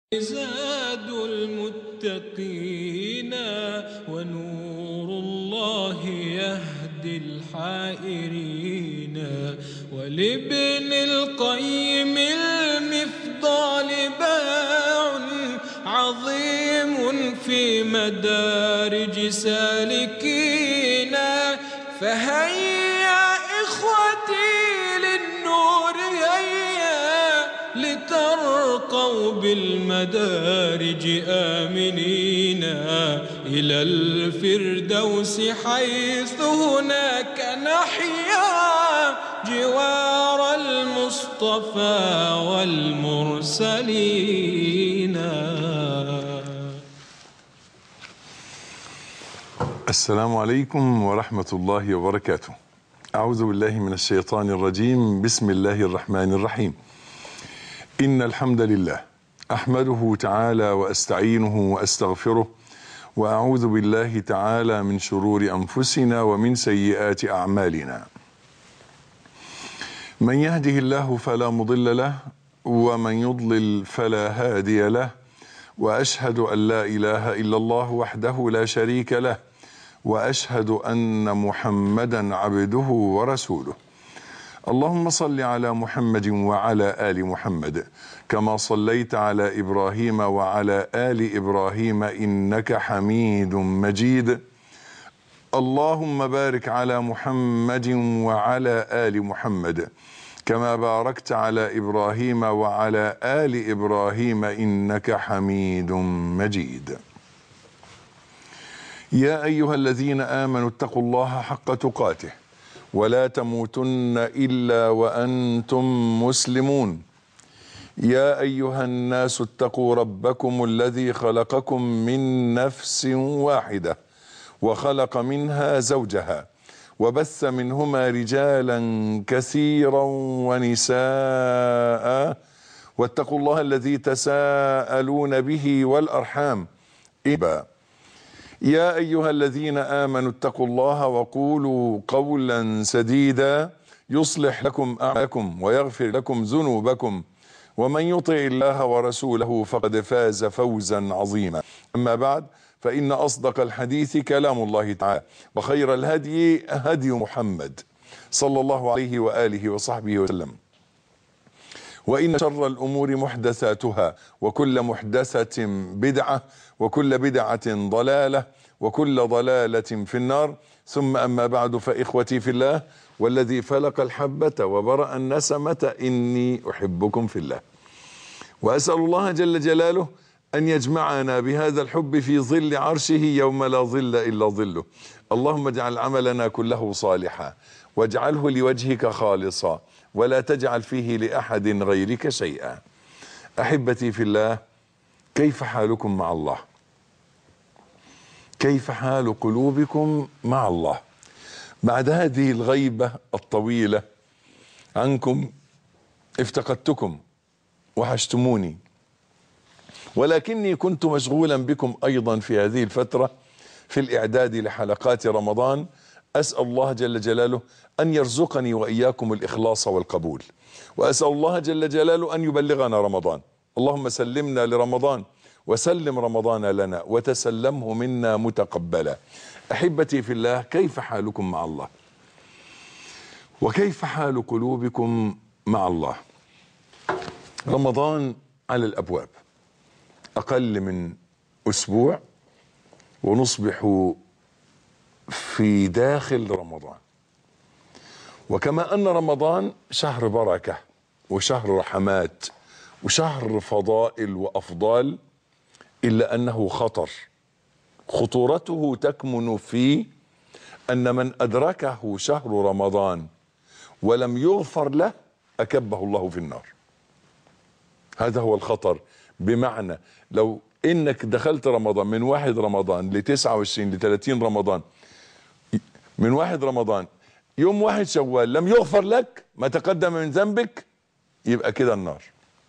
زاد المتقين ونور الله يهدي الحائرين ولابن القيم المفضال باع عظيم في مدارج سالكين فهيا إخوتي للنور هيا لترقوا بالمدارج آمنين إلى الفردوس حيث هناك نحيا جوار المصطفى والمرسلين السلام عليكم ورحمة الله وبركاته. أعوذ بالله من الشيطان الرجيم، بسم الله الرحمن الرحيم. إن الحمد لله أحمده تعالى وأستعينه وأستغفره وأعوذ بالله تعالى من شرور أنفسنا ومن سيئات أعمالنا. من يهده الله فلا مضل له ومن يضلل فلا هادي له واشهد ان لا اله الا الله وحده لا شريك له واشهد ان محمدا عبده ورسوله اللهم صل على محمد وعلى ال محمد كما صليت على ابراهيم وعلى ال ابراهيم انك حميد مجيد اللهم بارك على محمد وعلى ال محمد كما باركت على ابراهيم وعلى ال ابراهيم انك حميد مجيد يا ايها الذين امنوا اتقوا الله حق تقاته ولا تموتن الا وانتم مسلمون يا ايها الناس اتقوا ربكم الذي خلقكم من نفس واحده وخلق منها زوجها وبث منهما رجالا كثيرا ونساء واتقوا الله الذي تساءلون به والارحام إبا يا ايها الذين امنوا اتقوا الله وقولوا قولا سديدا يصلح لكم اعمالكم ويغفر لكم ذنوبكم ومن يطع الله ورسوله فقد فاز فوزا عظيما اما بعد فإن أصدق الحديث كلام الله تعالى وخير الهدي هدي محمد صلى الله عليه وآله وصحبه وسلم وإن شر الأمور محدثاتها وكل محدثة بدعة وكل بدعة ضلالة وكل ضلالة في النار ثم أما بعد فإخوتي في الله والذي فلق الحبة وبرأ النسمة إني أحبكم في الله وأسأل الله جل جلاله أن يجمعنا بهذا الحب في ظل عرشه يوم لا ظل إلا ظله اللهم اجعل عملنا كله صالحا واجعله لوجهك خالصا ولا تجعل فيه لأحد غيرك شيئا أحبتي في الله كيف حالكم مع الله كيف حال قلوبكم مع الله بعد هذه الغيبة الطويلة عنكم افتقدتكم وحشتموني ولكني كنت مشغولا بكم ايضا في هذه الفتره في الاعداد لحلقات رمضان اسال الله جل جلاله ان يرزقني واياكم الاخلاص والقبول واسال الله جل جلاله ان يبلغنا رمضان اللهم سلمنا لرمضان وسلم رمضان لنا وتسلمه منا متقبلا احبتي في الله كيف حالكم مع الله وكيف حال قلوبكم مع الله رمضان على الابواب أقل من أسبوع ونصبح في داخل رمضان وكما أن رمضان شهر بركة وشهر رحمات وشهر فضائل وأفضال إلا أنه خطر خطورته تكمن في أن من أدركه شهر رمضان ولم يغفر له أكبه الله في النار هذا هو الخطر بمعنى لو انك دخلت رمضان من واحد رمضان ل 29 ل 30 رمضان من واحد رمضان يوم واحد شوال لم يغفر لك ما تقدم من ذنبك يبقى كده النار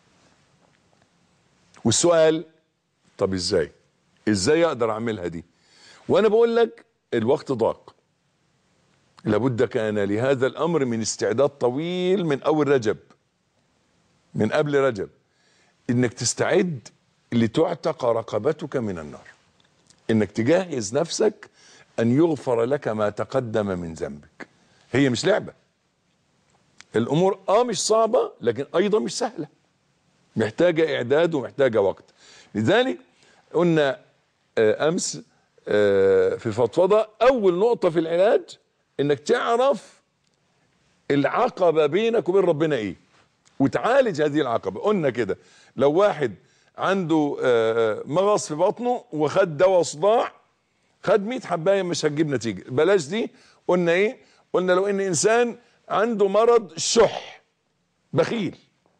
والسؤال طب ازاي ازاي اقدر اعملها دي وانا بقول لك الوقت ضاق لابد كان لهذا الامر من استعداد طويل من اول رجب من قبل رجب انك تستعد لتعتق رقبتك من النار انك تجهز نفسك ان يغفر لك ما تقدم من ذنبك هي مش لعبه الامور اه مش صعبه لكن ايضا مش سهله محتاجه اعداد ومحتاجه وقت لذلك قلنا آه، امس آه، في فضفضه اول نقطه في العلاج انك تعرف العقبه بينك وبين ربنا ايه وتعالج هذه العقبه قلنا كده لو واحد عنده آه، مغص في بطنه وخد دواء صداع خد 100 حبايه مش هتجيب نتيجه بلاش دي قلنا ايه قلنا لو ان انسان عنده مرض شح بخيل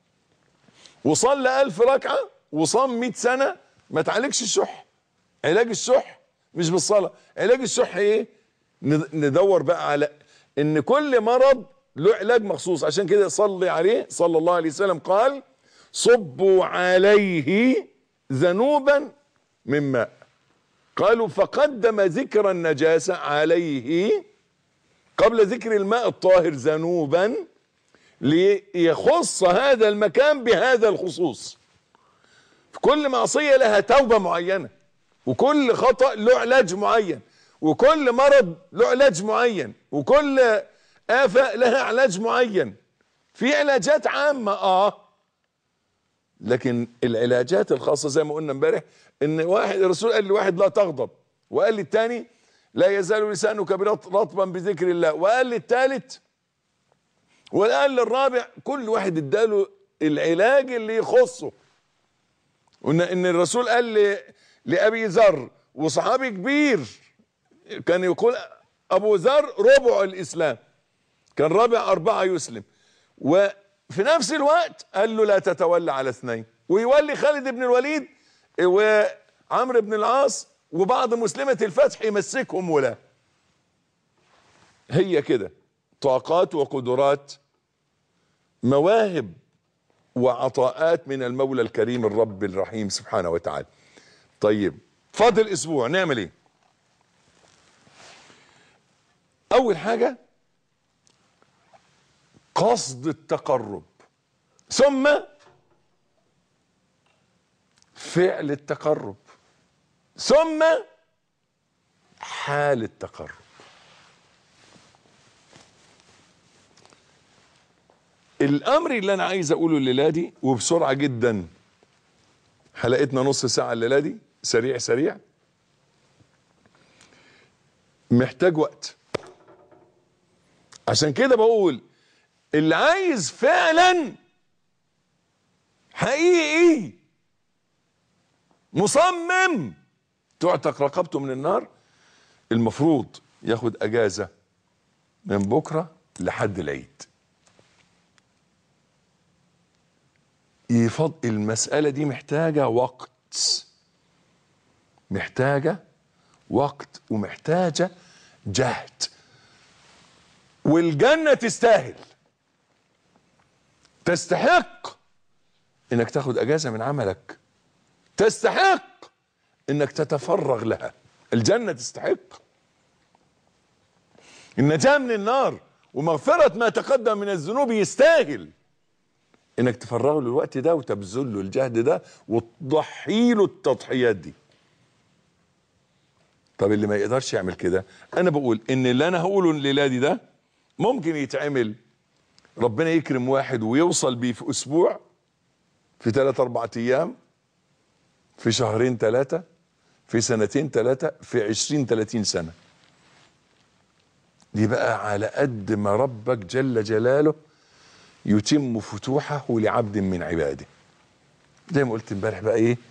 وصلى ألف ركعة وصام 100 سنة ما تعالجش الشح علاج الشح مش بالصلاة علاج الشح ايه ند- ندور بقى على ان كل مرض له علاج مخصوص عشان كده صلي عليه صلى الله عليه وسلم قال صبوا عليه ذنوبا من ماء قالوا فقدم ذكر النجاسة عليه قبل ذكر الماء الطاهر ذنوبا ليخص هذا المكان بهذا الخصوص كل معصية لها توبة معينة وكل خطأ له علاج معين وكل مرض له علاج معين وكل آفة لها علاج معين في علاجات عامة اه لكن العلاجات الخاصة زي ما قلنا امبارح ان واحد الرسول قال لواحد لا تغضب وقال للتاني لا يزال لسانك برط- رطبا بذكر الله وقال للثالث وقال للرابع كل واحد اداله العلاج اللي يخصه قلنا ان الرسول قال ل- لابي ذر وصحابي كبير كان يقول ابو ذر ربع الاسلام كان رابع اربعه يسلم وفي نفس الوقت قال له لا تتولى على اثنين ويولي خالد بن الوليد وعمرو بن العاص وبعض مسلمة الفتح يمسكهم ولا هي كده طاقات وقدرات مواهب وعطاءات من المولى الكريم الرب الرحيم سبحانه وتعالى طيب فاضل اسبوع نعمل ايه اول حاجه قصد التقرب ثم فعل التقرب ثم حال التقرب الامر اللي انا عايز اقوله الليله دي وبسرعه جدا حلقتنا نص ساعه الليله دي سريع سريع محتاج وقت عشان كده بقول اللي عايز فعلا حقيقي مصمم تعتق رقبته من النار المفروض ياخد اجازه من بكره لحد العيد يفض المسألة دي محتاجة وقت محتاجة وقت ومحتاجة جهد والجنة تستاهل تستحق انك تاخد اجازة من عملك تستحق انك تتفرغ لها الجنة تستحق النجاة من النار ومغفرة ما تقدم من الذنوب يستاهل انك تفرغ له الوقت ده وتبذل له الجهد ده وتضحي له التضحيات دي طب اللي ما يقدرش يعمل كده انا بقول ان اللي انا هقوله الليله دي ده ممكن يتعمل ربنا يكرم واحد ويوصل بيه في اسبوع في ثلاثة أربعة أيام في شهرين ثلاثة في سنتين ثلاثة في عشرين ثلاثين سنة دي بقى على قد ما ربك جل جلاله يتم فتوحه لعبد من عباده زي ما قلت امبارح بقى ايه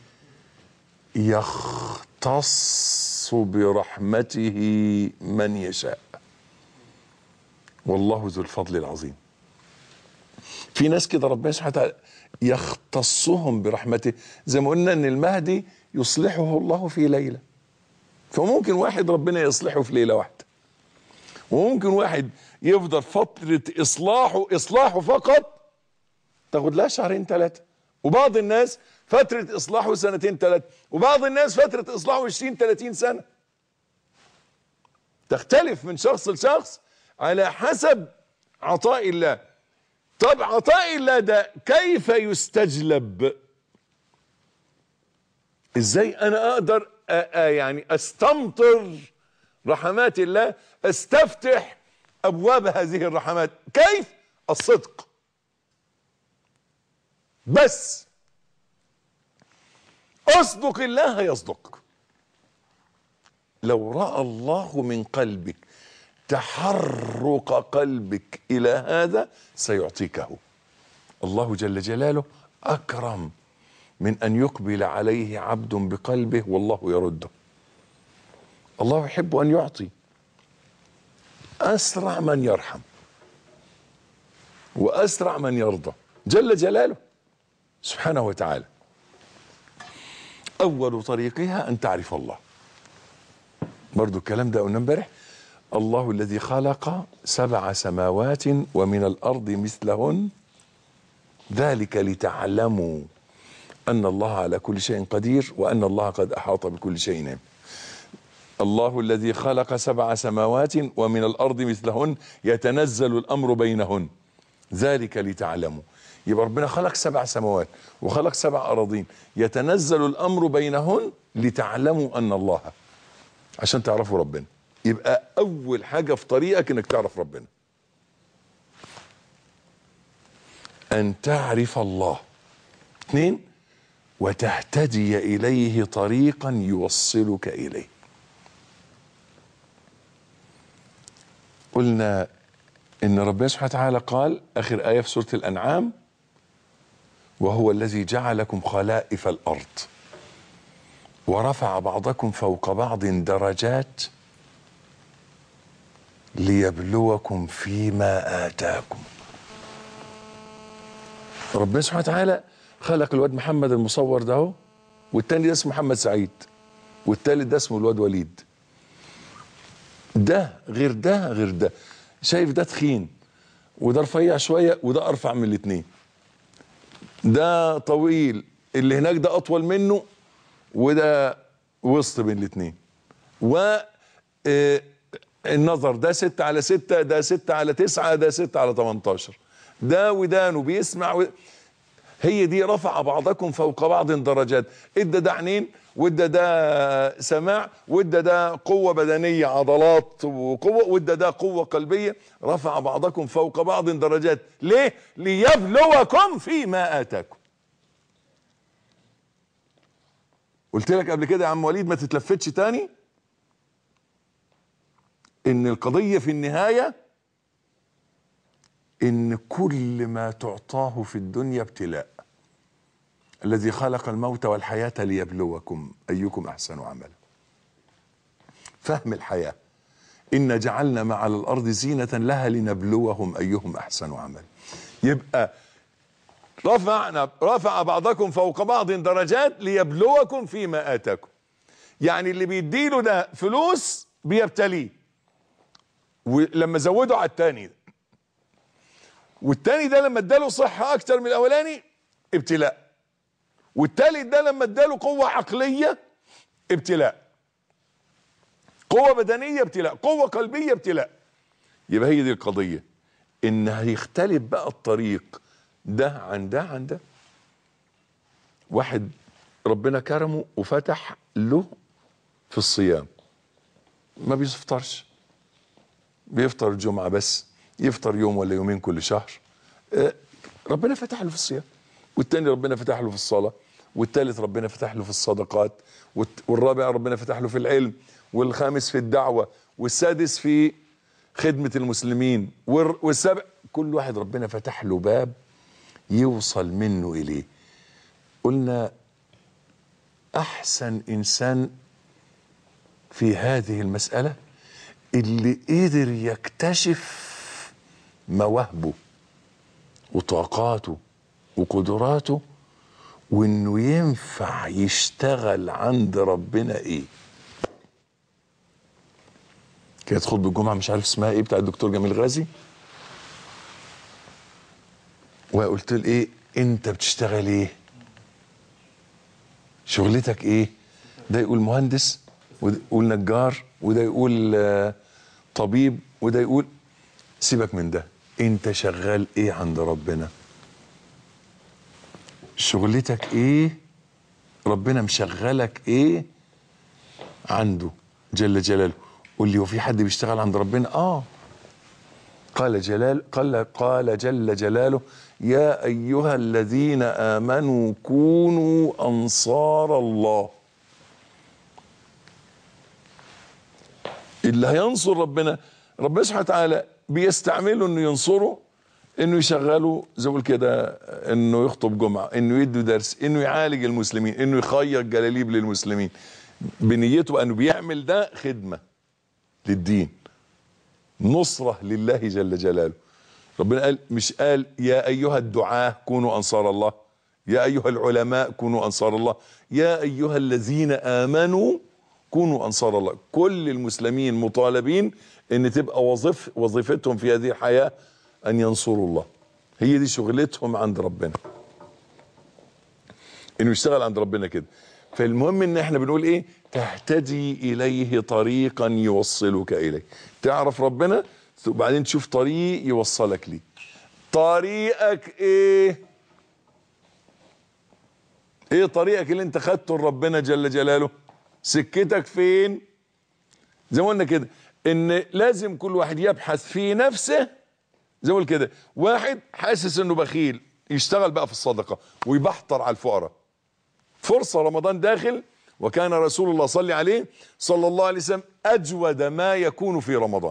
يختص برحمته من يشاء والله ذو الفضل العظيم في ناس كده ربنا سبحانه وتعالى يختصهم برحمته زي ما قلنا ان المهدي يصلحه الله في ليله فممكن واحد ربنا يصلحه في ليله واحده وممكن واحد يفضل فترة إصلاحه إصلاحه فقط تاخد لها شهرين ثلاثة وبعض الناس فترة إصلاحه سنتين ثلاثة وبعض الناس فترة إصلاحه 20 30 سنة تختلف من شخص لشخص على حسب عطاء الله طب عطاء الله ده كيف يستجلب ازاي انا اقدر أ- أ- يعني استمطر رحمات الله استفتح ابواب هذه الرحمات كيف الصدق بس اصدق الله يصدقك لو راى الله من قلبك تحرك قلبك الى هذا سيعطيكه الله جل جلاله اكرم من ان يقبل عليه عبد بقلبه والله يرده الله يحب ان يعطي اسرع من يرحم واسرع من يرضى جل جلاله سبحانه وتعالى اول طريقها ان تعرف الله برضو الكلام ده قلنا امبارح الله الذي خلق سبع سماوات ومن الارض مثلهن ذلك لتعلموا ان الله على كل شيء قدير وان الله قد احاط بكل شيء علم الله الذي خلق سبع سماوات ومن الارض مثلهن يتنزل الامر بينهن ذلك لتعلموا يبقى ربنا خلق سبع سماوات وخلق سبع اراضين يتنزل الامر بينهن لتعلموا ان الله عشان تعرفوا ربنا يبقى اول حاجه في طريقك انك تعرف ربنا ان تعرف الله اثنين وتهتدي اليه طريقا يوصلك اليه قلنا ان ربنا سبحانه وتعالى قال اخر ايه في سوره الانعام وهو الذي جعلكم خلائف الارض ورفع بعضكم فوق بعض درجات ليبلوكم فيما اتاكم ربنا سبحانه وتعالى خلق الواد محمد المصور ده اهو والتاني ده اسمه محمد سعيد والتالت ده اسمه الواد وليد ده غير ده غير ده شايف ده تخين وده رفيع شويه وده ارفع من الاثنين ده طويل اللي هناك ده اطول منه وده وسط بين الاثنين و آه، النظر ده ستة على ستة ده ستة على تسعة ده ستة على 18 ده ودانه بيسمع و... هي دي رفع بعضكم فوق بعض درجات ادى ده عينين وادى ده سماع وادى ده قوة بدنية عضلات وقوة وادى ده قوة قلبية رفع بعضكم فوق بعض درجات ليه؟ ليبلوكم فيما آتاكم قلت لك قبل كده يا عم وليد ما تتلفتش تاني ان القضية في النهاية ان كل ما تعطاه في الدنيا ابتلاء الذي خلق الموت والحياة ليبلوكم أيكم أحسن عملا فهم الحياة إن جعلنا ما على الأرض زينة لها لنبلوهم أيهم أحسن عملا يبقى رفعنا رفع بعضكم فوق بعض درجات ليبلوكم فيما آتاكم يعني اللي بيديله ده فلوس بيبتليه ولما زودوا على التاني والتاني ده لما اداله صحة أكتر من الأولاني ابتلاء والتالت ده لما اداله قوة عقلية ابتلاء قوة بدنية ابتلاء قوة قلبية ابتلاء يبقى هي دي القضية ان هيختلف بقى الطريق ده عن ده عن ده واحد ربنا كرمه وفتح له في الصيام ما بيفطرش بيفطر الجمعة بس يفطر يوم ولا يومين كل شهر آه، ربنا فتح له في الصيام والتاني ربنا فتح له في الصلاة والتالت ربنا فتح له في الصدقات والت- والرابع ربنا فتح له في العلم والخامس في الدعوة والسادس في خدمة المسلمين والر- والسابع كل واحد ربنا فتح له باب يوصل منه إليه قلنا أحسن إنسان في هذه المسألة اللي قدر يكتشف مواهبه وطاقاته وقدراته وانه ينفع يشتغل عند ربنا ايه كانت خطبة الجمعة مش عارف اسمها ايه بتاع الدكتور جميل غازي وقلت له ايه انت بتشتغل ايه شغلتك ايه ده يقول مهندس وده يقول نجار وده يقول آه، طبيب وده يقول سيبك من ده انت شغال ايه عند ربنا شغلتك ايه ربنا مشغلك ايه عنده جل جلاله قول لي هو في حد بيشتغل عند ربنا اه قال جلال قال قال جل جلاله يا ايها الذين امنوا كونوا انصار الله اللي هينصر ربنا ربنا سبحانه وتعالى بيستعمله انه ينصره انه يشغله زي ما بقول كده انه يخطب جمعه انه يدي درس انه يعالج المسلمين انه يخير جلاليب للمسلمين بنيته انه بيعمل ده خدمه للدين نصره لله جل جلاله ربنا قال مش قال يا ايها الدعاه كونوا انصار الله يا ايها العلماء كونوا انصار الله يا ايها الذين امنوا كونوا انصار الله كل المسلمين مطالبين ان تبقى وظيف وظيفتهم في هذه الحياه ان ينصروا الله هي دي شغلتهم عند ربنا انه يشتغل عند ربنا كده فالمهم ان احنا بنقول ايه تهتدي اليه طريقا يوصلك اليه تعرف ربنا وبعدين تشوف طريق يوصلك ليه طريقك ايه ايه طريقك اللي انت خدته لربنا جل جلاله سكتك فين زي ما قلنا كده ان لازم كل واحد يبحث في نفسه زي ما قلت كده واحد حاسس انه بخيل يشتغل بقى في الصدقه ويبحتر على الفقراء فرصه رمضان داخل وكان رسول الله صلى عليه صلى الله عليه وسلم اجود ما يكون في رمضان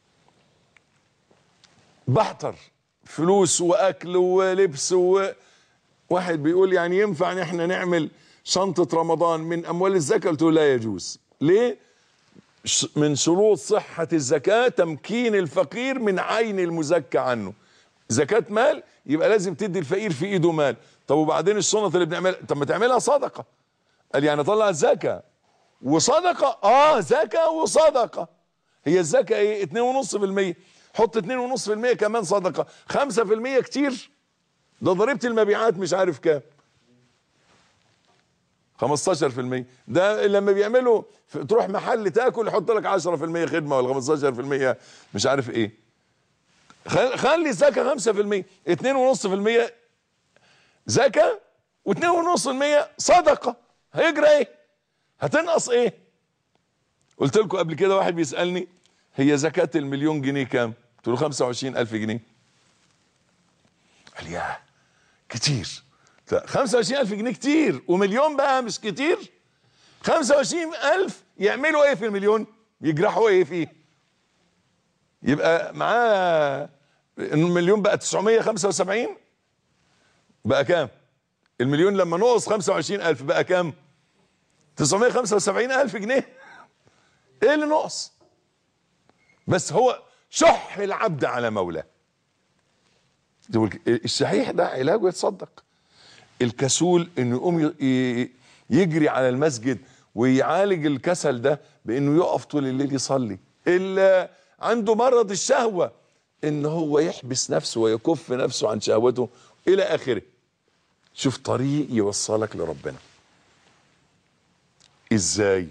بحتر فلوس واكل ولبس و واحد بيقول يعني ينفع ان احنا نعمل شنطه رمضان من اموال الزكاه قلت له لا يجوز ليه ش- من شروط صحة الزكاة تمكين الفقير من عين المزكى عنه زكاة مال يبقى لازم تدي الفقير في ايده مال طب وبعدين الشنط اللي بنعملها طب ما تعملها صدقة قال يعني طلع زكاة وصدقة اه زكاة وصدقة هي الزكاة ايه 2.5% حط 2.5% كمان صدقة 5% كتير ده ضريبة المبيعات مش عارف كام 15% ده لما بيعملوا ف- تروح محل تاكل يحط لك 10% خدمه ولا 15% مش عارف ايه خل- خلي الزكاه 5% 2.5% زكاه و2.5% صدقه هيجرى ايه؟ هتنقص ايه؟ قلت لكم قبل كده واحد بيسالني هي زكاه المليون جنيه كام؟ قلت له 25000 جنيه قال ياه كتير لا 25000 جنيه كتير ومليون بقى مش كتير 25000 يعملوا ايه في المليون يجرحوا ايه فيه يبقى معاه المليون بقى 975 بقى كام المليون لما نقص 25000 بقى كام 975000 جنيه ايه اللي نقص بس هو شح العبد على مولاه تقول الشحيح ده علاجه يتصدق الكسول انه يقوم ي- ي- يجري على المسجد ويعالج الكسل ده بانه يقف طول الليل يصلي اللي عنده مرض الشهوة ان هو يحبس نفسه ويكف نفسه عن شهوته الى اخره شوف طريق يوصلك لربنا ازاي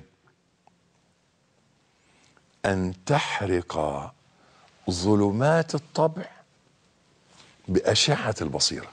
ان تحرق ظلمات الطبع بأشعة البصيرة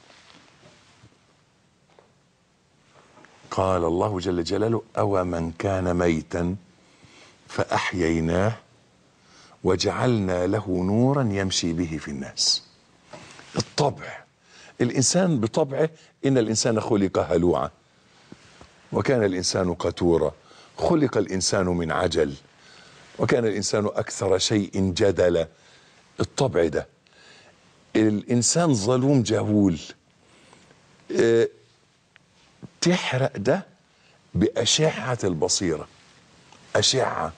قال الله جل جلاله أو من كان ميتا فأحييناه وجعلنا له نورا يمشي به في الناس الطبع الإنسان بطبعه إن الإنسان خلق هلوعا وكان الإنسان قتورا خلق الإنسان من عجل وكان الإنسان أكثر شيء جدلا الطبع ده الانسان ظلوم جهول اه، تحرق ده باشعه البصيره اشعه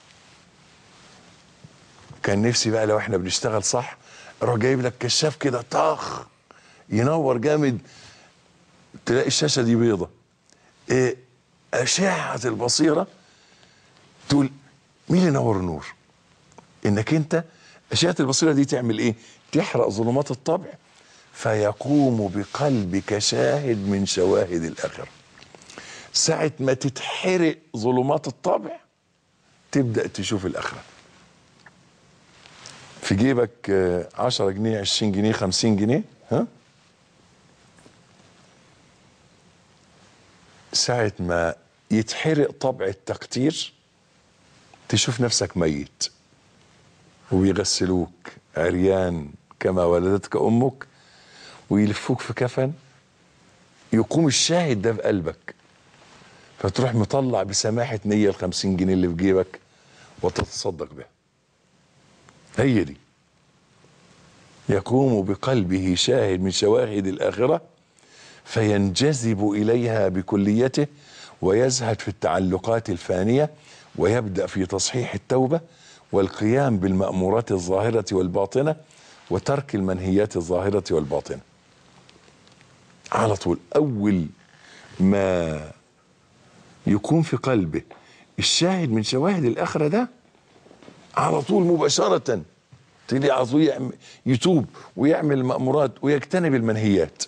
كان نفسي بقى لو احنا بنشتغل صح اروح جايب لك كشاف كده طخ ينور جامد تلاقي الشاشه دي بيضه اه، اشعه البصيره تقول مين اللي نور النور انك انت اشعه البصيره دي تعمل ايه تحرق ظلمات الطبع فيقوم بقلبك شاهد من شواهد الاخره ساعه ما تتحرق ظلمات الطبع تبدا تشوف الاخره في جيبك آه، 10 جنيه 20 جنيه 50 جنيه ها ساعة ما يتحرق طبع التقتير تشوف نفسك ميت وبيغسلوك عريان كما ولدتك امك ويلفوك في كفن يقوم الشاهد ده في قلبك فتروح مطلع بسماحة نية الخمسين جنيه اللي في جيبك وتتصدق بها هي دي يقوم بقلبه شاهد من شواهد الآخرة فينجذب إليها بكليته ويزهد في التعلقات الفانية ويبدأ في تصحيح التوبة والقيام بالمأمورات الظاهرة والباطنة وترك المنهيات الظاهرة والباطنة على طول أول ما يكون في قلبه الشاهد من شواهد الآخرة ده على طول مباشرة تلاقي على طول يعمل- يتوب ويعمل المأمورات ويجتنب المنهيات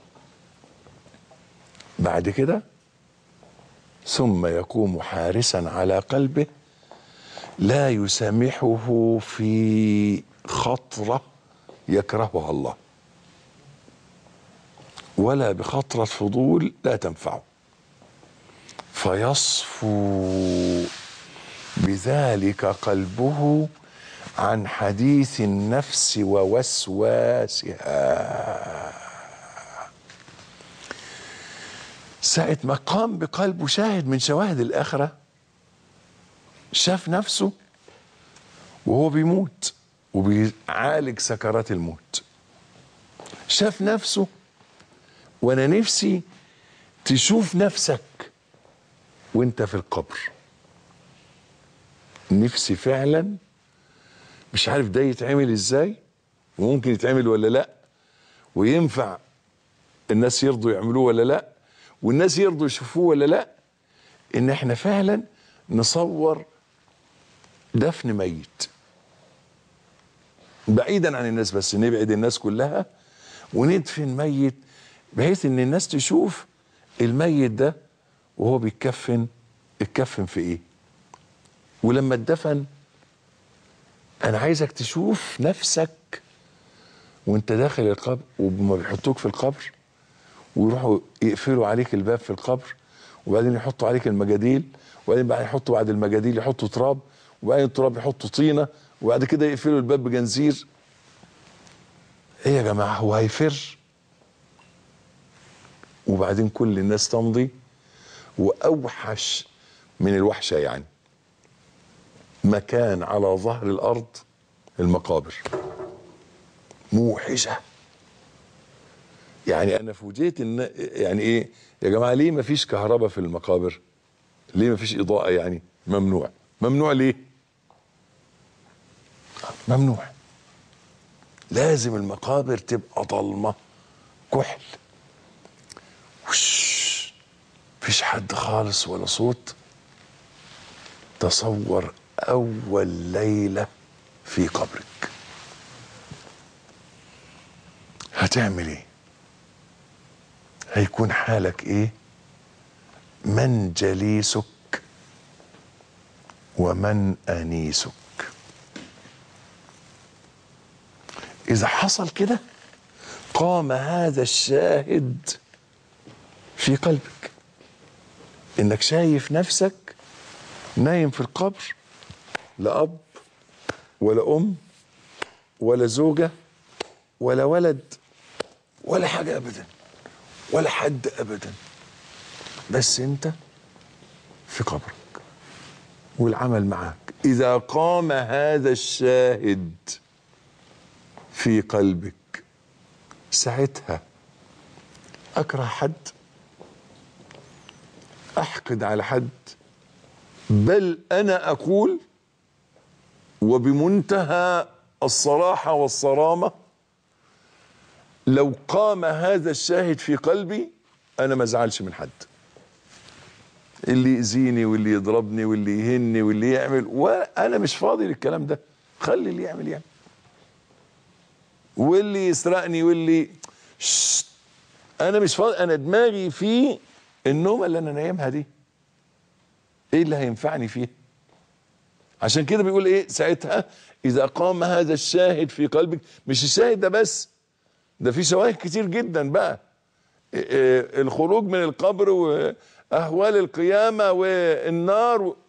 بعد كده ثم يقوم حارسا على قلبه لا يسامحه في خطرة يكرهها الله ولا بخطرة فضول لا تنفعه فيصفو بذلك قلبه عن حديث النفس ووسواسها ساعة ما قام بقلبه شاهد من شواهد الآخرة شاف نفسه وهو بيموت وبيعالج سكرات الموت شاف نفسه وانا نفسي تشوف نفسك وانت في القبر نفسي فعلا مش عارف ده يتعمل ازاي وممكن يتعمل ولا لا وينفع الناس يرضوا يعملوه ولا لا والناس يرضوا يشوفوه ولا لا ان احنا فعلا نصور دفن ميت بعيدا عن الناس بس نبعد الناس كلها وندفن ميت بحيث ان الناس تشوف الميت ده وهو بيتكفن اتكفن في ايه ولما اتدفن انا عايزك تشوف نفسك وانت داخل القبر وما بيحطوك في القبر ويروحوا يقفلوا عليك الباب في القبر وبعدين يحطوا عليك المجاديل وبعدين بعد يحطوا بعد المجاديل يحطوا تراب وبعدين التراب يحطوا طينه وبعد كده يقفلوا الباب بجنزير ايه يا جماعه هو هيفر وبعدين كل الناس تمضي واوحش من الوحشه يعني مكان على ظهر الارض المقابر موحشه يعني انا فوجئت ان يعني ايه يا جماعه ليه ما فيش كهرباء في المقابر ليه ما فيش اضاءه يعني ممنوع ممنوع ليه ممنوع لازم المقابر تبقى ضلمه كحل وش مفيش حد خالص ولا صوت تصور اول ليله في قبرك هتعمل ايه هيكون حالك ايه من جليسك ومن انيسك اذا حصل كده قام هذا الشاهد في قلبك انك شايف نفسك نايم في القبر لا اب ولا ام ولا زوجه ولا ولد ولا حاجه ابدا ولا حد ابدا بس انت في قبرك والعمل معك اذا قام هذا الشاهد في قلبك ساعتها اكره حد احقد على حد بل انا اقول وبمنتهى الصراحه والصرامه لو قام هذا الشاهد في قلبي انا ما ازعلش من حد اللي يأذيني واللي يضربني واللي يهني واللي يعمل وانا مش فاضي للكلام ده خلي اللي يعمل يعمل واللي يسرقني واللي شت. انا مش فاضي انا دماغي في النومه اللي انا نايمها دي ايه اللي هينفعني فيها عشان كده بيقول ايه ساعتها اذا قام هذا الشاهد في قلبك مش الشاهد ده بس ده في شواهد كتير جدا بقى إيه إيه الخروج من القبر اهوال القيامه والنار و...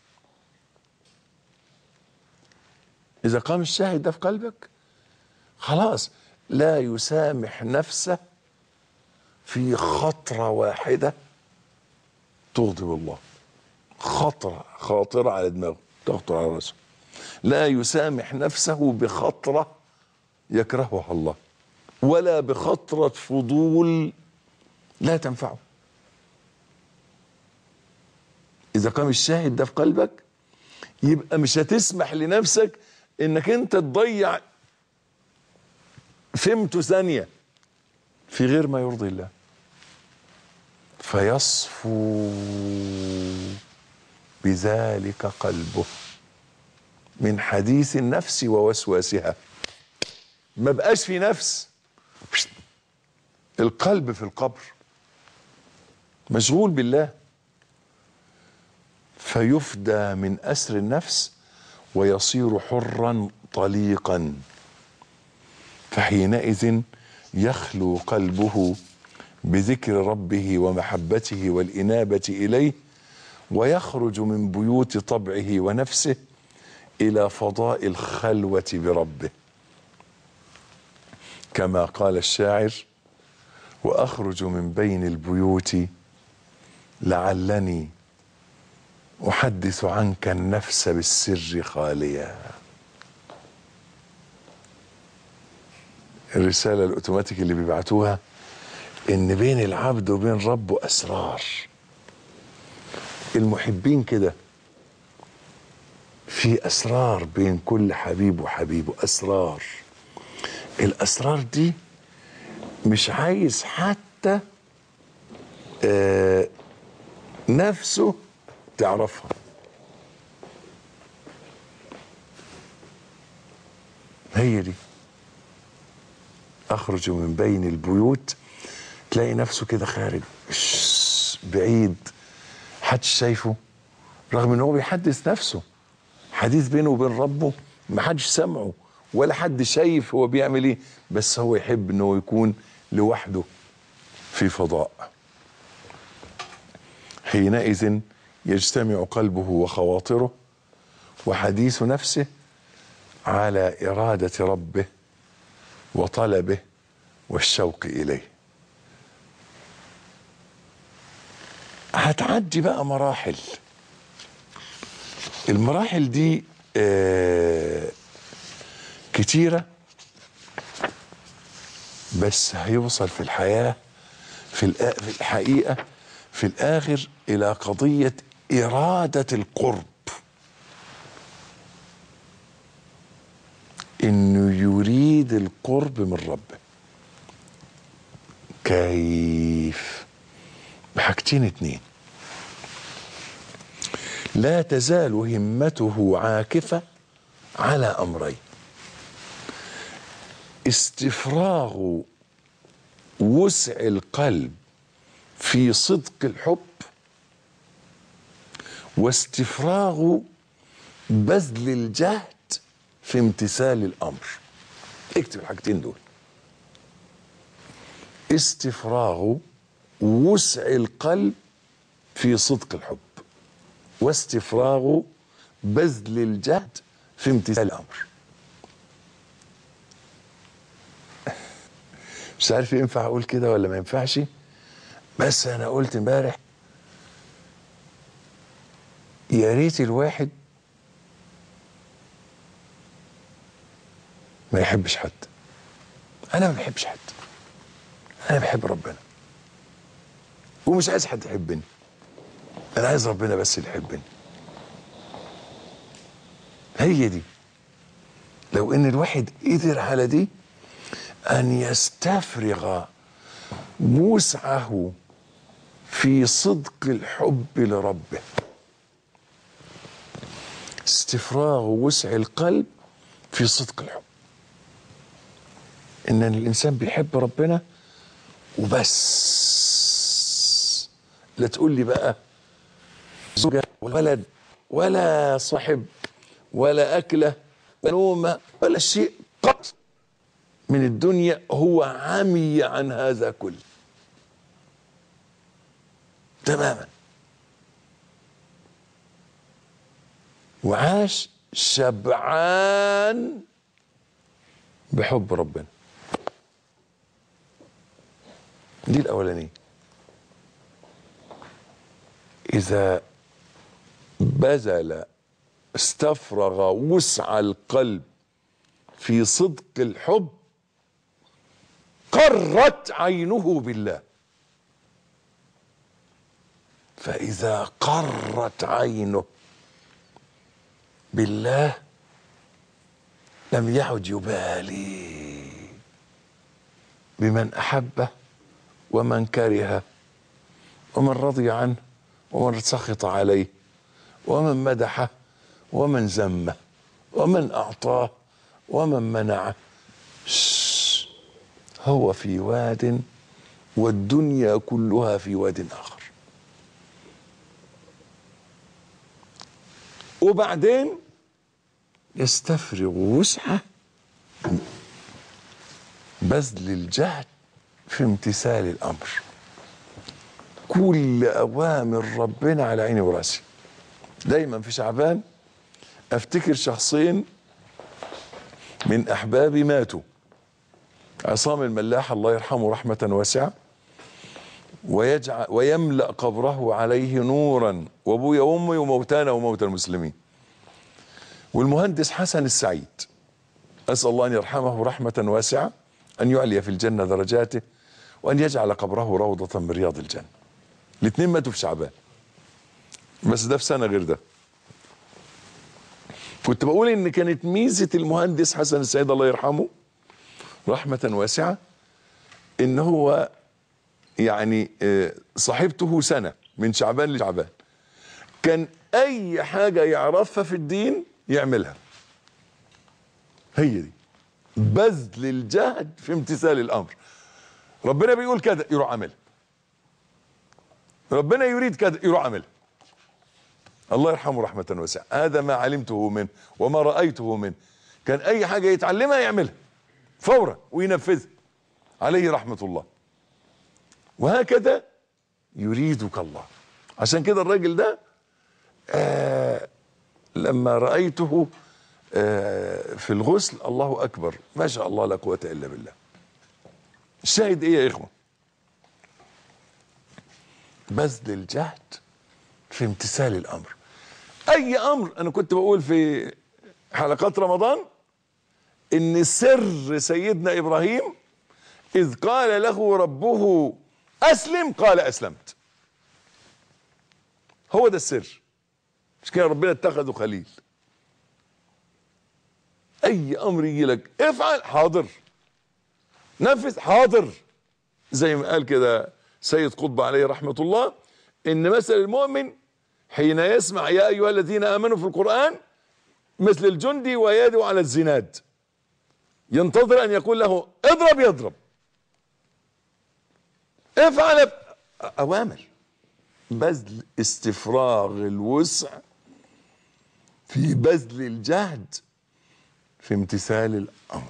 اذا قام الشاهد ده في قلبك خلاص لا يسامح نفسه في خطره واحده تغضب الله خطره خاطره على دماغه تخطر على راسه لا يسامح نفسه بخطره يكرهها الله ولا بخطره فضول لا تنفعه اذا قام الشاهد ده في قلبك يبقى مش هتسمح لنفسك انك انت تضيع فهمته ثانيه في غير ما يرضي الله فيصفو بذلك قلبه من حديث النفس ووسواسها ما بقاش في نفس القلب في القبر مشغول بالله فيفدى من اسر النفس ويصير حرا طليقا فحينئذ يخلو قلبه بذكر ربه ومحبته والانابه اليه ويخرج من بيوت طبعه ونفسه الى فضاء الخلوه بربه كما قال الشاعر واخرج من بين البيوت لعلني احدث عنك النفس بالسر خاليا الرساله الاوتوماتيك اللي بيبعتوها ان بين العبد وبين ربه اسرار المحبين كده في اسرار بين كل حبيب وحبيبه اسرار الاسرار دي مش عايز حتى آه نفسه تعرفها هي دي اخرج من بين البيوت تلاقي نفسه كده خارج شش، بعيد محدش شايفه رغم ان هو بيحدث نفسه حديث بينه وبين ربه محدش سامعه ولا حد شايف هو بيعمل ايه بس هو يحب انه يكون لوحده في فضاء حينئذ يجتمع قلبه وخواطره وحديث نفسه على اراده ربه وطلبه والشوق اليه هتعدي بقى مراحل المراحل دي آه كتيرة بس هيوصل في الحياة في, الآ- في الحقيقة في الآخر إلى قضية إرادة القرب إنه يريد القرب من ربه كيف بحاجتين اتنين لا تزال همته عاكفة على أمرين استفراغ وسع القلب في صدق الحب واستفراغ بذل الجهد في امتثال الامر اكتب الحاجتين دول استفراغ وسع القلب في صدق الحب واستفراغ بذل الجهد في امتثال الامر مش عارف ينفع اقول كده ولا ما ينفعش بس انا قلت امبارح يا ريت الواحد ما يحبش حد انا ما بحبش حد انا بحب ربنا ومش عايز حد يحبني انا عايز ربنا بس اللي يحبني هي دي لو ان الواحد قدر على دي ان يستفرغ وسعه في صدق الحب لربه استفراغ وسع القلب في صدق الحب ان الانسان بيحب ربنا وبس لا تقول لي بقى زوجة ولا ولد ولا صاحب ولا أكلة ولا نومة ولا شيء قط من الدنيا هو عمي عن هذا كله تماما وعاش شبعان بحب ربنا دي الاولانيه اذا بذل استفرغ وسع القلب في صدق الحب قرت عينه بالله فاذا قرت عينه بالله لم يعد يبالي بمن احبه ومن كرهه ومن رضي عنه ومن سخط عليه ومن مدحه ومن ذمه ومن اعطاه ومن منعه شش. هو في واد والدنيا كلها في واد اخر وبعدين يستفرغ وسعه بذل الجهد في امتثال الامر كل اوامر ربنا على عيني وراسي دايما في شعبان افتكر شخصين من احبابي ماتوا عصام الملاح الله يرحمه رحمه واسعه ويجعل ويملا قبره عليه نورا وابويا وامي وموتانا وموتى المسلمين والمهندس حسن السعيد اسال الله ان يرحمه رحمه واسعه ان يعلي في الجنه درجاته وان يجعل قبره روضه من رياض الجنه الاثنين ماتوا في شعبان بس ده في سنه غير ده كنت بقول ان كانت ميزه المهندس حسن السعيد الله يرحمه رحمه واسعه ان هو يعني آه، صاحبته سنه من شعبان لشعبان كان اي حاجه يعرفها في الدين يعملها هي دي بذل الجهد في امتثال الامر ربنا بيقول كده يروح عاملها ربنا يريد كده يروح عاملها الله يرحمه رحمة واسعة هذا ما علمته منه وما رأيته منه كان أي حاجة يتعلمها يعملها فورا وينفذها عليه رحمة الله وهكذا يريدك الله عشان كده الراجل ده آه لما رأيته آه في الغسل الله أكبر ما شاء الله لا قوة إلا بالله الشاهد إيه يا إخوة بذل الجهد في امتثال الامر اي امر انا كنت بقول في حلقات رمضان ان سر سيدنا ابراهيم اذ قال له ربه اسلم قال اسلمت هو ده السر مش كده ربنا اتخذه خليل اي امر يجي لك افعل حاضر نفذ حاضر زي ما قال كده سيد قطب عليه رحمه الله ان مثل المؤمن حين يسمع يا ايها الذين امنوا في القران مثل الجندي ويده على الزناد ينتظر ان يقول له اضرب يضرب افعل اوامر بذل استفراغ الوسع في بذل الجهد في امتثال الامر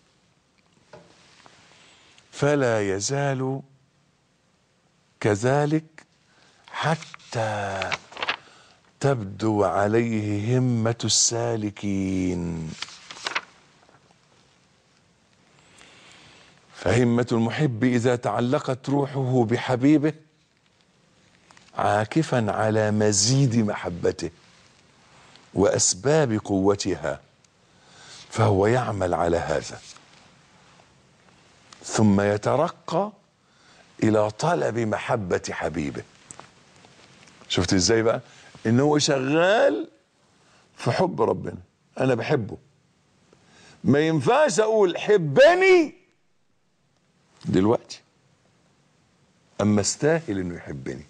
فلا يزال كذلك حتى تبدو عليه همة السالكين فهمة المحب إذا تعلقت روحه بحبيبه عاكفا على مزيد محبته وأسباب قوتها فهو يعمل على هذا ثم يترقى الى طلب محبة حبيبه شفت ازاي بقى ان هو شغال في حب ربنا انا بحبه ما ينفعش اقول حبني دلوقتي اما استاهل انه يحبني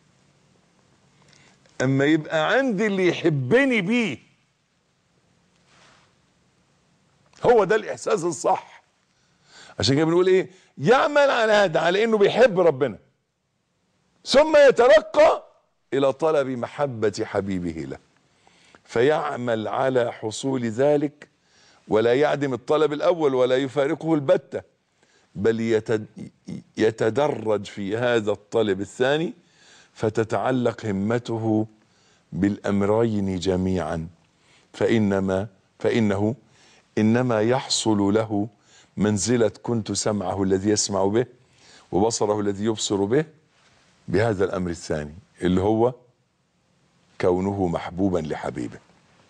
اما يبقى عندي اللي يحبني بيه هو ده الاحساس الصح عشان كده بنقول ايه يعمل على هذا على انه بيحب ربنا ثم يترقى الى طلب محبة حبيبه له فيعمل على حصول ذلك ولا يعدم الطلب الاول ولا يفارقه البتة بل يتد- يتدرج في هذا الطلب الثاني فتتعلق همته بالامرين جميعا فإنما فإنه إنما يحصل له منزلة كنت سمعه الذي يسمع به وبصره الذي يبصر به بهذا الأمر الثاني اللي هو كونه محبوبا لحبيبه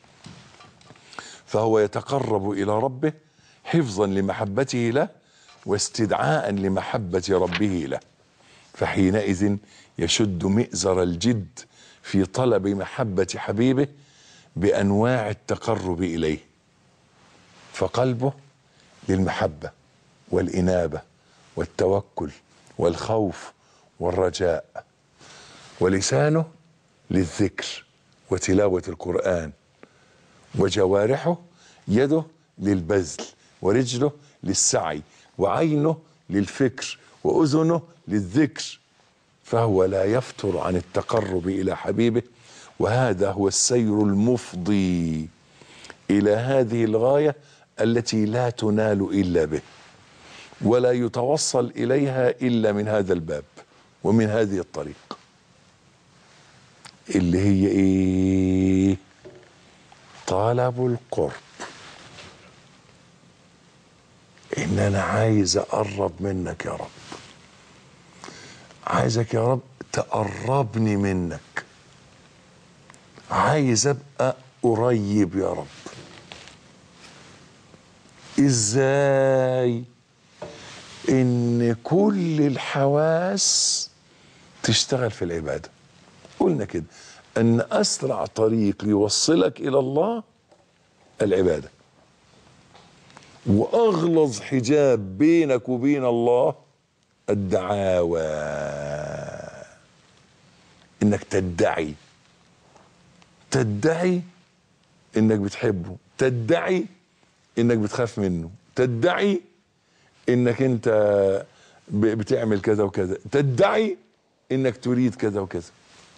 فهو يتقرب إلى ربه حفظا لمحبته له واستدعاء لمحبة ربه له فحينئذ يشد مئزر الجد في طلب محبة حبيبه بأنواع التقرب إليه فقلبه للمحبة والإنابة والتوكل والخوف والرجاء ولسانه للذكر وتلاوة القرآن وجوارحه يده للبذل ورجله للسعي وعينه للفكر وأذنه للذكر فهو لا يفتر عن التقرب إلى حبيبه وهذا هو السير المفضي إلى هذه الغاية التي لا تنال إلا به ولا يتوصل إليها إلا من هذا الباب ومن هذه الطريق اللي هي إيه طلب القرب ان انا عايز اقرب منك يا رب عايزك يا رب تقربني منك عايز ابقى قريب يا رب ازاي ان كل الحواس تشتغل في العباده قلنا كده ان اسرع طريق يوصلك الى الله العباده واغلظ حجاب بينك وبين الله الدعاوى انك تدعي تدعي انك بتحبه تدعي انك بتخاف منه تدعي انك انت ب- بتعمل كذا وكذا تدعي انك تريد كذا وكذا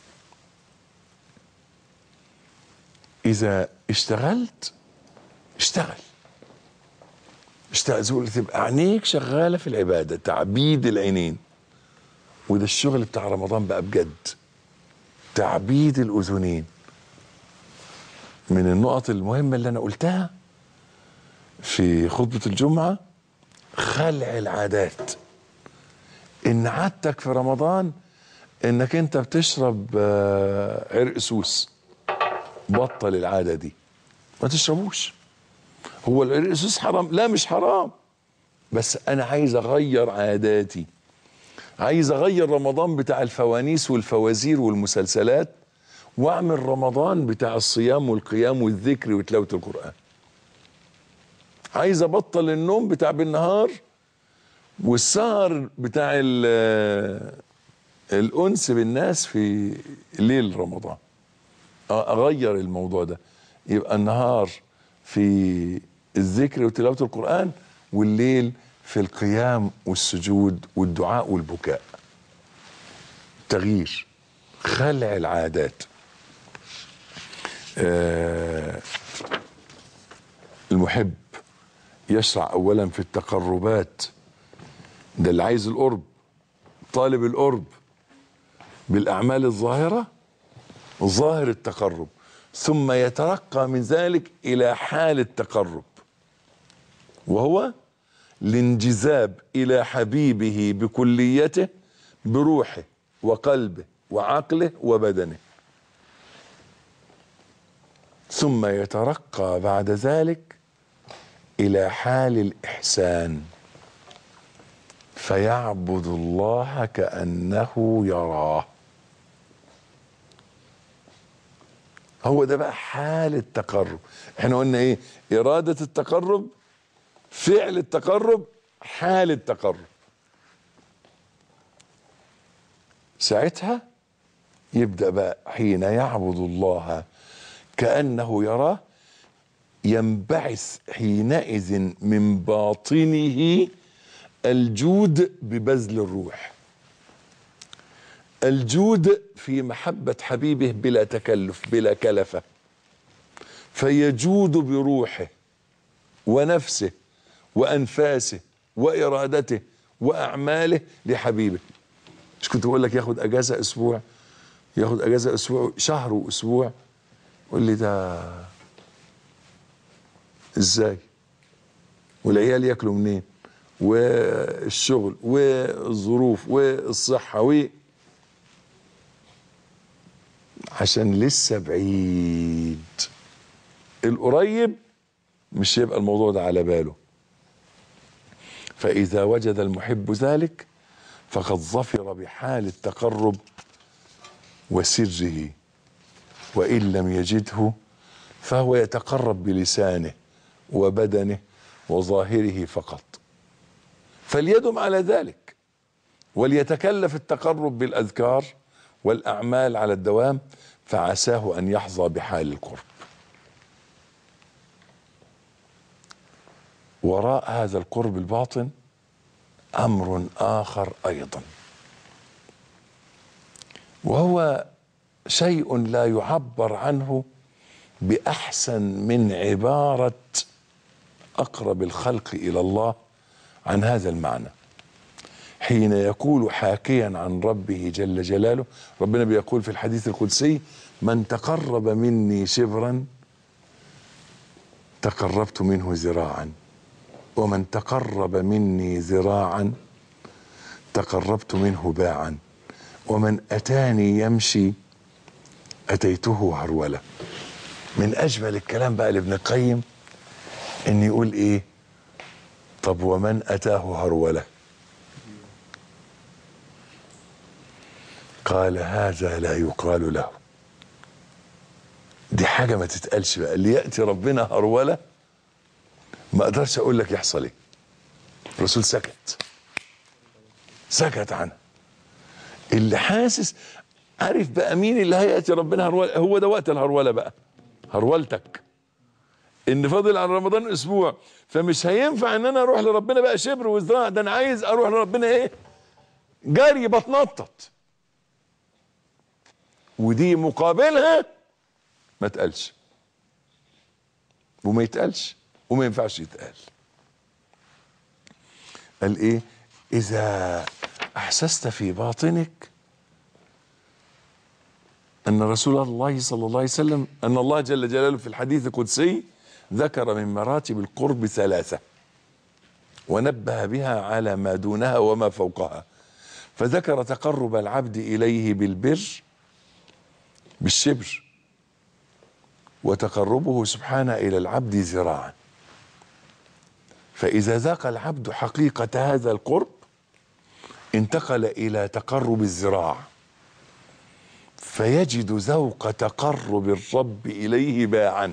اذا اشتغلت اشتغل اشتغل زول تبقى عينيك شغاله في العباده تعبيد العينين وده الشغل بتاع رمضان بقى بجد تعبيد الاذنين من النقط المهمه اللي انا قلتها في خطبه الجمعه خلع العادات ان عادتك في رمضان انك انت بتشرب آه، عرق سوس بطل العاده دي ما تشربوش هو العرق سوس حرام لا مش حرام بس انا عايز اغير عاداتي عايز اغير رمضان بتاع الفوانيس والفوازير والمسلسلات واعمل رمضان بتاع الصيام والقيام والذكر وتلاوه القران عايز ابطل النوم بتاع بالنهار والسهر بتاع ال- الانس بالناس في ليل رمضان اغير الموضوع ده يبقى النهار في الذكر وتلاوه القران والليل في القيام والسجود والدعاء والبكاء تغيير خلع العادات آه المحب يشرع اولا في التقربات ده اللي عايز القرب طالب القرب بالاعمال الظاهره ظاهر التقرب ثم يترقى من ذلك الى حال التقرب وهو الانجذاب الى حبيبه بكليته بروحه وقلبه وعقله وبدنه ثم يترقى بعد ذلك الى حال الاحسان فيعبد الله كانه يراه هو ده بقى حال التقرب احنا قلنا ايه اراده التقرب فعل التقرب حال التقرب ساعتها يبدا بقى حين يعبد الله كانه يراه ينبعث حينئذ من باطنه الجود ببذل الروح الجود في محبة حبيبه بلا تكلف بلا كلفة فيجود بروحه ونفسه وأنفاسه وإرادته وأعماله لحبيبه مش كنت بقول لك ياخد أجازة أسبوع ياخد أجازة أسبوع شهر وأسبوع يقول لي ده ازاي والعيال ياكلوا منين والشغل والظروف والصحة و عشان لسه بعيد القريب مش هيبقى الموضوع ده على باله فإذا وجد المحب ذلك فقد ظفر بحال التقرب وسره وإن لم يجده فهو يتقرب بلسانه وبدنه وظاهره فقط فليدم على ذلك وليتكلف التقرب بالأذكار والأعمال على الدوام فعساه أن يحظى بحال القرب وراء هذا القرب الباطن امر اخر ايضا وهو شيء لا يعبر عنه باحسن من عباره اقرب الخلق الى الله عن هذا المعنى حين يقول حاكيا عن ربه جل جلاله ربنا بيقول في الحديث القدسي من تقرب مني شبرا تقربت منه ذراعا ومن تقرب مني ذراعا تقربت منه باعا ومن اتاني يمشي اتيته هروله من اجمل الكلام بقى لابن القيم ان يقول ايه طب ومن اتاه هروله قال هذا لا يقال له دي حاجه ما تتقالش بقى اللي ياتي ربنا هروله ما اقدرش اقول لك يحصل ايه الرسول سكت سكت عنه اللي حاسس عارف بقى مين اللي هياتي ربنا هروله هو ده وقت الهروله بقى هرولتك ان فاضل عن رمضان اسبوع فمش هينفع ان انا اروح لربنا بقى شبر وذراع ده انا عايز اروح لربنا ايه جري بتنطط ودي مقابلها ما تقالش وما يتقالش وما ينفعش يتقال قال ايه اذا احسست في باطنك ان رسول الله صلى الله عليه وسلم ان الله جل جلاله في الحديث القدسي ذكر من مراتب القرب ثلاثه ونبه بها على ما دونها وما فوقها فذكر تقرب العبد اليه بالبر بالشبر وتقربه سبحانه الى العبد ذراعا فاذا ذاق العبد حقيقه هذا القرب انتقل الى تقرب الذراع فيجد ذوق تقرب الرب اليه باعا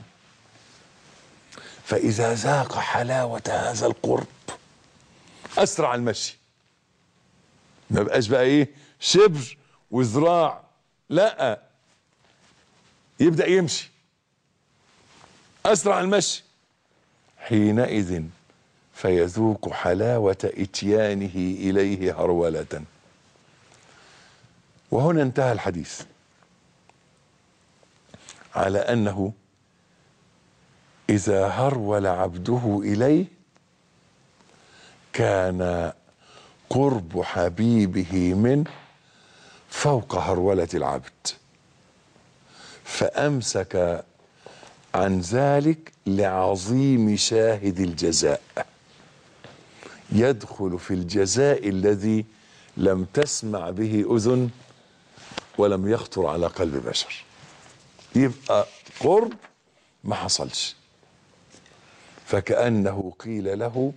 فاذا ذاق حلاوه هذا القرب اسرع المشي ما بقاش بقى ايه شبر وذراع لا يبدا يمشي اسرع المشي حينئذ فيذوق حلاوه اتيانه اليه هروله وهنا انتهى الحديث على انه اذا هرول عبده اليه كان قرب حبيبه منه فوق هروله العبد فامسك عن ذلك لعظيم شاهد الجزاء يدخل في الجزاء الذي لم تسمع به اذن ولم يخطر على قلب بشر يبقى قرب ما حصلش فكانه قيل له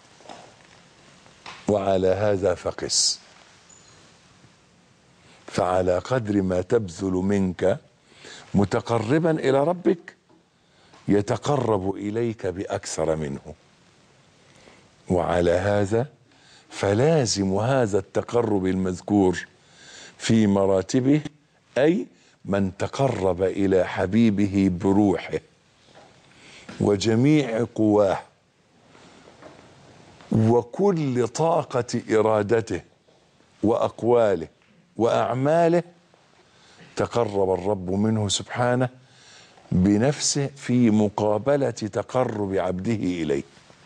وعلى هذا فقس فعلى قدر ما تبذل منك متقربا الى ربك يتقرب اليك باكثر منه وعلى هذا فلازم هذا التقرب المذكور في مراتبه اي من تقرب الى حبيبه بروحه وجميع قواه وكل طاقه ارادته واقواله واعماله تقرب الرب منه سبحانه بنفسه في مقابله تقرب عبده اليه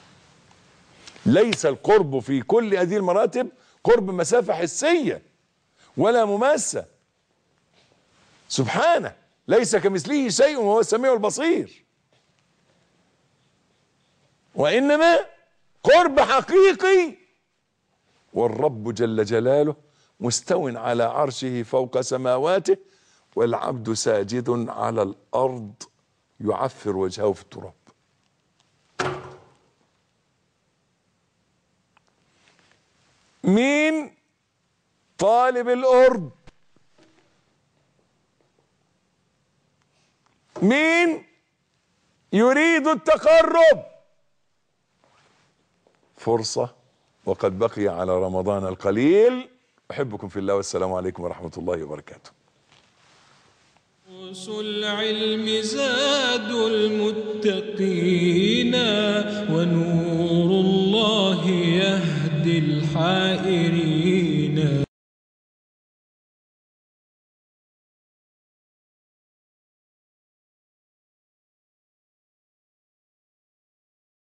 ليس القرب في كل هذه المراتب قرب مسافه حسيه ولا مماسه سبحانه ليس كمثله شيء وهو السميع البصير وإنما قرب حقيقي والرب جل جلاله مستو على عرشه فوق سماواته والعبد ساجد على الأرض يعفر وجهه في التراب مين طالب القرب مين يريد التقرب فرصة وقد بقي على رمضان القليل أحبكم في الله والسلام عليكم ورحمة الله وبركاته دروس العلم زاد المتقين ونور الله يهدي الحائرين